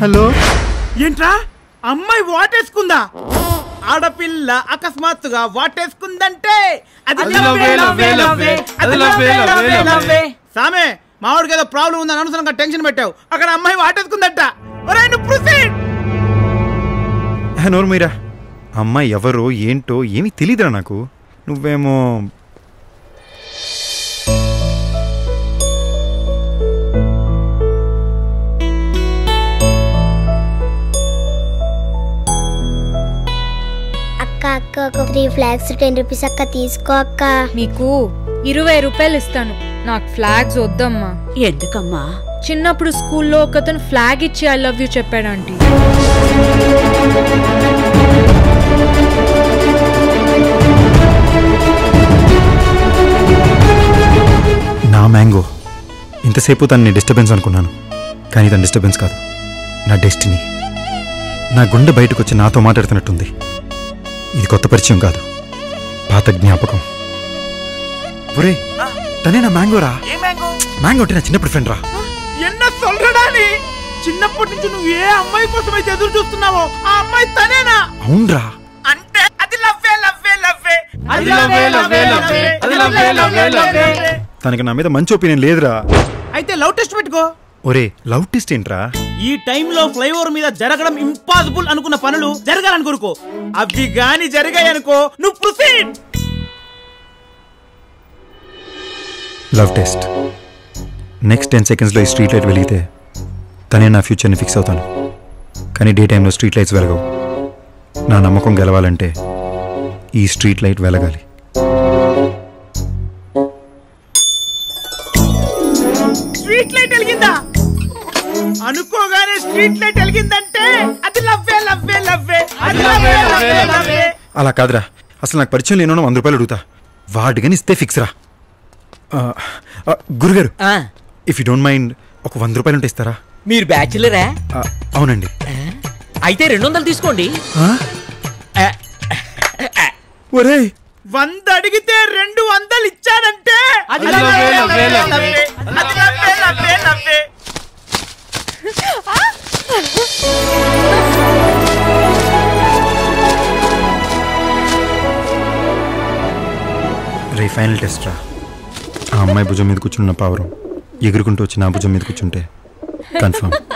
Hello ఏంట్రా అమ్మాయి వాటేసుకుందా ఆడపిల్ల అకస్మాత్తుగా వాటేసుకుందంటే అది అది లవ్వే, లవ్వే, లవ్వే, లవ్వే, లవ్వే. అది అది లవ్వే, లవ్వే, లవ్వే, లవ్వే, లవ్వే. లవ్వే. సామే మావాడికి ఏదో ప్రాబ్లం ఉందని అనవసరంగా టెన్షన్ పెట్టావు అక్కడ అమ్మాయి వాటేసుకుందట ఒరేయ్, నువ్వు proceed. హే, నోరు మీరా అమ్మాయి ఎవరో ఏంటో ఏమీ తెలియదురా నాకు నువ్వేమో అక్క అక్క ఒక త్రీ ఫ్లాగ్స్ టెన్ రూపీస్ అక్క తీసుకో అక్క మీకు ఇరవై రూపాయలు ఇస్తాను నాకు ఫ్లాగ్స్ వద్దమ్మా ఎందుకమ్మా చిన్నప్పుడు స్కూల్లో ఒకతను ఫ్లాగ్ ఇచ్చి ఐ లవ్ యూ చెప్పాడంటీ నా మ్యాంగో ఇంతసేపు తనని డిస్టర్బెన్స్ అనుకున్నాను కానీ తన డిస్టర్బెన్స్ కాదు నా డెస్టినీ నా గుండె బయటకు వచ్చి నాతో మాట్లాడుతున్నట్టుంది ఇది కొత్త పరిచయం కాదు పాత జ్ఞాపకం ఒరే తనే నా మ్యాంగో రా మ్యాంగో అంటే నా చిన్నప్పుడు ఫ్రెండ్ రా ఎన్న సొల్లడాని చిన్నప్పటి నుంచి నువ్వు ఏ అమ్మాయి కోసం అయితే ఎదురు చూస్తున్నావో ఆ అమ్మాయి తనేనా అవునరా అంటే అది లవ్వే లవ్వే లవ్వే అది లవ్వే, లవ్వే, లవ్వే. అది లవ్వే, లవ్వే, లవ్వే. తనకి నా మీద మంచి ఒపీనియన్ లేదురా అయితే లవ్ టెస్ట్ పెట్టుకో ఒరే లవ్ టెస్ట్ ఏంట్రా ఈ టైంలో ఫ్లైఓవర్ మీద జరగడం ఇంపాసిబుల్ అనుకున్న పనులు జరగాలని కోరుకో అవి గాని జరిగాయి అనుకో నువ్వు proceed love test next ten సెకండ్స్లో ఈ స్ట్రీట్ లైట్ వెలిగితే తనే నా ఫ్యూచర్ని ఫిక్స్ అవుతాను కానీ డే టైంలో స్ట్రీట్ లైట్స్ వెలగవు నా నమ్మకం గెలవాలంటే ఈ స్ట్రీట్ లైట్ వెలగాలి స్ట్రీట్ లైట్ వెలిగిందా అనుకోగానే స్ట్రీట్ లైట్ వెలిగిందంటే అది లవ్వే లవ్వే లవ్వే అది లవ్వే లవ్వే లవ్వే అలా కాదురా అసలు నాకు పరిచయం లేనో వంద రూపాయలు అడుగుతా వాడికని ఇస్తే ఫిక్స్ రా ఆ, ఆ, గురుగారు ఇఫ్ యూ డోంట్ మైండ్ ఒక వంద రూపాయలు ఉంటే ఇస్తారా మీరు బ్యాచులరా ఆ, అవునండి అయితే రెండు వందలు తీసుకోండి ఆ? ఆ, ఒరేయ్ వంద అడిగితే రెండు వందలు ఇచ్చాడంటే అది లవ్వే, లవ్వే, లవ్వే. అది లవ్వే లవ్వే లవ్వే రే ఫైనల్ టెస్ట్ రా ఆ అమ్మాయి భుజం మీద కూర్చున్న పావురం ఎగురుకుంటూ వచ్చి నా భుజం మీద కూర్చుంటే కన్ఫర్మ్